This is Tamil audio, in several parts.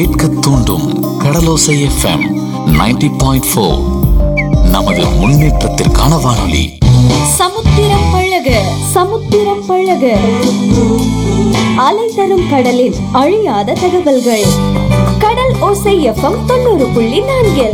கேட்க தூண்டும் கடலோசை எஃப்எம் 90.4 பாயிண்ட் ஃபோர் நமது முன்னேற்றத்திற்கான வானொலி சமுத்திரம் பழக சமுத்திரம் பழக அலை தரும் கடலில் அழியாத தகவல்கள் கடல் ஓசை எஃப்எம் தொண்ணூறு புள்ளி நான்கில்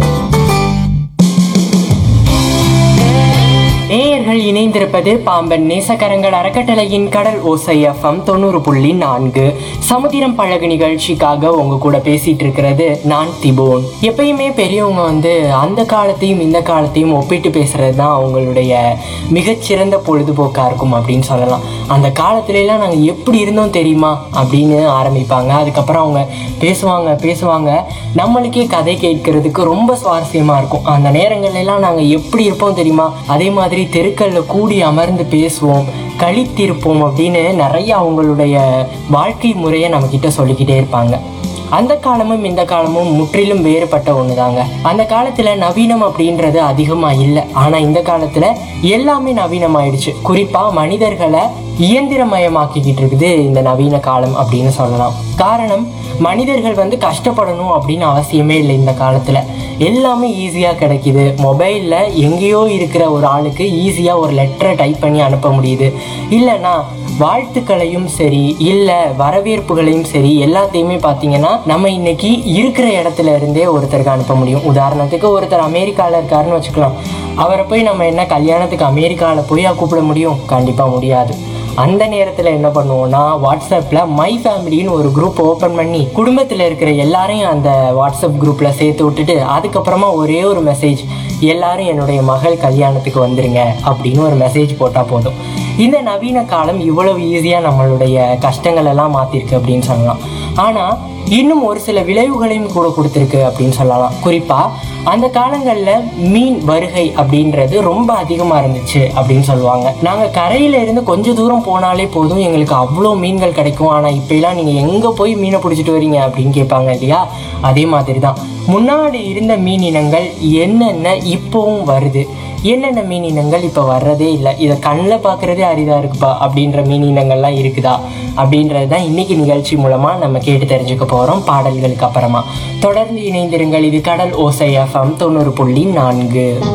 நேயர்கள் இணைந்திருப்பது பாம்பன் நேசக்கரங்கள் அறக்கட்டளையின் கடல் ஓசை எஃப்எம் தொண்ணூறு புள்ளி நான்கு சமுத்திரம் பழகு நிகழ்ச்சிக்காக உங்க கூட பேசிட்டு இருக்கிறது நான் திபோன் எப்பயுமே பெரியவங்க வந்து அந்த காலத்தையும் இந்த காலத்தையும் ஒப்பிட்டு பேசுறது தான் அவங்களுடைய மிகச்சிறந்த பொழுதுபோக்கா இருக்கும் அப்படின்னு சொல்லலாம் அந்த காலத்துல எல்லாம் நாங்கள் எப்படி இருந்தோம் தெரியுமா அப்படின்னு ஆரம்பிப்பாங்க அதுக்கப்புறம் அவங்க பேசுவாங்க பேசுவாங்க நம்மளுக்கே கதை கேட்கறதுக்கு ரொம்ப சுவாரஸ்யமா இருக்கும் அந்த நேரங்கள்ல எல்லாம் நாங்கள் எப்படி இருப்போம் தெரியுமா அதே மாதிரி தெருக்கல்ல கூடி அமர்ந்து பேசுவோம் கழித்திருப்போம் அப்படின்னு நிறைய அவங்களுடைய வாழ்க்கை முறையை நம்ம கிட்ட சொல்லிக்கிட்டே இருப்பாங்க அந்த காலமும் இந்த காலமும் முற்றிலும் வேறுபட்ட ஒண்ணுதாங்க அந்த காலத்துல நவீனம் அப்படின்றது அதிகமா இல்லை ஆனா இந்த காலத்துல எல்லாமே நவீனமாயிடுச்சு குறிப்பா மனிதர்களை இயந்திரமயமாக்கிக்கிட்டு இருக்குது இந்த நவீன காலம் அப்படின்னு சொல்லலாம் காரணம் மனிதர்கள் வந்து கஷ்டப்படணும் அப்படின்னு அவசியமே இல்லை இந்த காலத்துல எல்லாமே ஈஸியாக கிடைக்குது மொபைலில் எங்கேயோ இருக்கிற ஒரு ஆளுக்கு ஈஸியாக ஒரு லெட்டரை டைப் பண்ணி அனுப்ப முடியுது இல்லைன்னா வாழ்த்துக்களையும் சரி இல்லை வரவேற்புகளையும் சரி எல்லாத்தையுமே பார்த்தீங்கன்னா நம்ம இன்னைக்கு இருக்கிற இடத்துல இருந்தே ஒருத்தருக்கு அனுப்ப முடியும் உதாரணத்துக்கு ஒருத்தர் அமெரிக்காவில் இருக்காருன்னு வச்சுக்கலாம் அவரை போய் நம்ம என்ன கல்யாணத்துக்கு அமெரிக்காவில் போய் கூப்பிட முடியும் கண்டிப்பாக முடியாது அந்த நேரத்தில் என்ன பண்ணுவோம்னா வாட்ஸ்அப்பில் மை ஃபேமிலின்னு ஒரு குரூப் ஓப்பன் பண்ணி குடும்பத்தில் இருக்கிற எல்லாரையும் அந்த வாட்ஸ்அப் குரூப்பில் சேர்த்து விட்டுட்டு அதுக்கப்புறமா ஒரே ஒரு மெசேஜ் எல்லாரும் என்னுடைய மகள் கல்யாணத்துக்கு வந்துருங்க அப்படின்னு ஒரு மெசேஜ் போட்டால் போதும் இந்த நவீன காலம் இவ்வளவு ஈஸியாக நம்மளுடைய கஷ்டங்கள் எல்லாம் மாற்றிருக்கு அப்படின்னு சொல்லலாம் ஆனால் இன்னும் ஒரு சில விளைவுகளையும் கூட கொடுத்துருக்கு அப்படின்னு சொல்லலாம் குறிப்பாக அந்த காலங்களில் மீன் வருகை அப்படின்றது ரொம்ப அதிகமாக இருந்துச்சு அப்படின்னு சொல்லுவாங்க நாங்கள் கரையில இருந்து கொஞ்சம் தூரம் போனாலே போதும் எங்களுக்கு அவ்வளோ மீன்கள் கிடைக்கும் ஆனால் இப்போலாம் நீங்கள் எங்கே போய் மீனை பிடிச்சிட்டு வரீங்க அப்படின்னு கேட்பாங்க இல்லையா அதே மாதிரி தான் முன்னாடி இருந்த மீன் இனங்கள் என்னென்ன இப்போவும் வருது என்னென்ன மீன் இனங்கள் இப்போ வர்றதே இல்லை இதை கண்ணில் பார்க்குறதே அரிதாக இருக்குப்பா அப்படின்ற மீன் இனங்கள்லாம் இருக்குதா அப்படின்றது தான் இன்னைக்கு நிகழ்ச்சி மூலமாக நம்ம கேட்டு தெரிஞ்சுக்க போகிறோம் பாடல்களுக்கு அப்புறமா தொடர்ந்து இணைந்திருங்கள் இது கடல் ஓசை எஃப்எம் தொண்ணூறு புள்ளி நான்கு